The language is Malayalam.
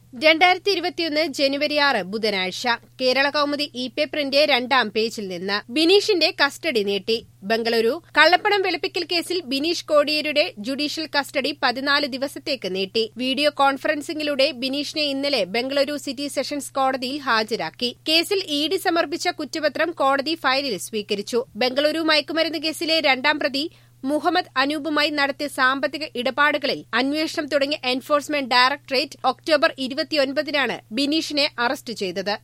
രണ്ടായിരത്തി ഇരുപത്തിയൊന്ന് ജനുവരി ആറ് ബുധനാഴ്ച കേരള കൗമുദി ഇ പേപ്പറിന്റെ രണ്ടാം പേജിൽ നിന്ന് ബിനീഷിന്റെ കസ്റ്റഡി നീട്ടി ബംഗളൂരു കള്ളപ്പണം വെളുപ്പിക്കൽ കേസിൽ ബിനീഷ് കോടിയേരുടെ ജുഡീഷ്യൽ കസ്റ്റഡി പതിനാല് ദിവസത്തേക്ക് നീട്ടി വീഡിയോ കോൺഫറൻസിംഗിലൂടെ ബിനീഷിനെ ഇന്നലെ ബംഗളൂരു സിറ്റി സെഷൻസ് കോടതിയിൽ ഹാജരാക്കി കേസിൽ ഇ ഡി സമർപ്പിച്ച കുറ്റപത്രം കോടതി ഫയലിൽ സ്വീകരിച്ചു ബംഗളൂരു മയക്കുമരുന്ന് കേസിലെ രണ്ടാം പ്രതി മുഹമ്മദ് അനൂപുമായി നടത്തിയ സാമ്പത്തിക ഇടപാടുകളിൽ അന്വേഷണം തുടങ്ങിയ എൻഫോഴ്സ്മെന്റ് ഡയറക്ടറേറ്റ് ഒക്ടോബർ ഇരുപത്തിയൊൻപതിനാണ് ബിനീഷിനെ അറസ്റ്റ് ചെയ്തത്